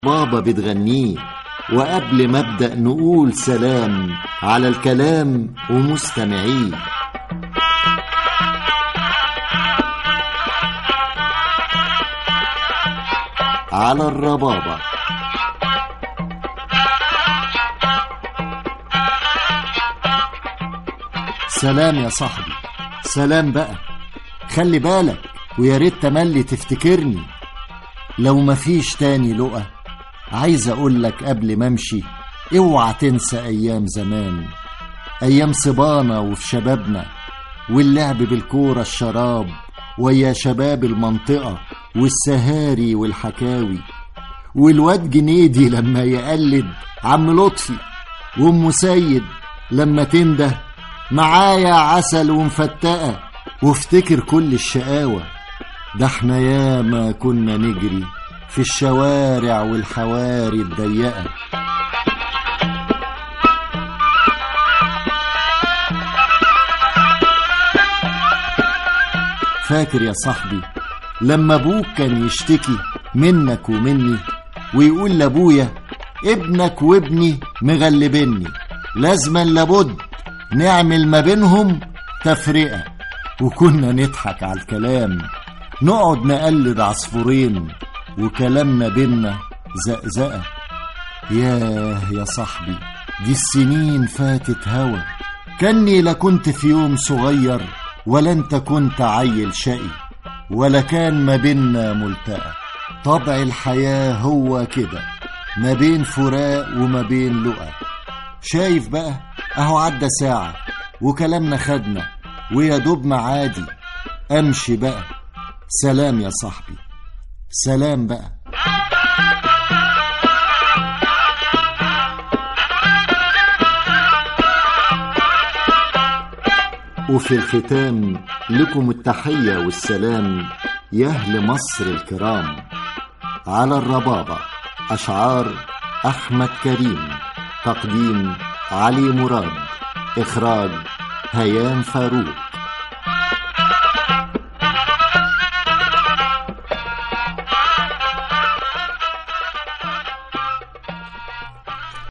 بابا بتغنيه وقبل ما ابدأ نقول سلام على الكلام ومستمعيه على الربابة سلام يا صاحبي سلام بقى خلي بالك ويا ريت تملي تفتكرني لو مفيش تاني لقى عايز اقولك قبل ما امشي اوعى تنسى ايام زمان ايام صبانا وفي شبابنا واللعب بالكورة الشراب ويا شباب المنطقة والسهاري والحكاوي والواد جنيدي لما يقلد عم لطفي وام سيد لما تنده معايا عسل ومفتقة وافتكر كل الشقاوة ده احنا ياما كنا نجري في الشوارع والحواري الضيقة فاكر يا صاحبي لما ابوك كان يشتكي منك ومني ويقول لابويا ابنك وابني مغلبني لازما لابد نعمل ما بينهم تفرقة وكنا نضحك على الكلام نقعد نقلد عصفورين وكلامنا بينا زقزقة ياه يا صاحبي دي السنين فاتت هوا كاني لا كنت في يوم صغير ولا انت كنت عيل شقي ولا كان ما بينا ملتقى طبع الحياة هو كده ما بين فراق وما بين لقى شايف بقى اهو عدى ساعة وكلامنا خدنا ويا دوب معادي امشي بقى سلام يا صاحبي سلام بقى وفي الختام لكم التحية والسلام يا أهل مصر الكرام على الربابة أشعار أحمد كريم تقديم علي مراد إخراج هيام فاروق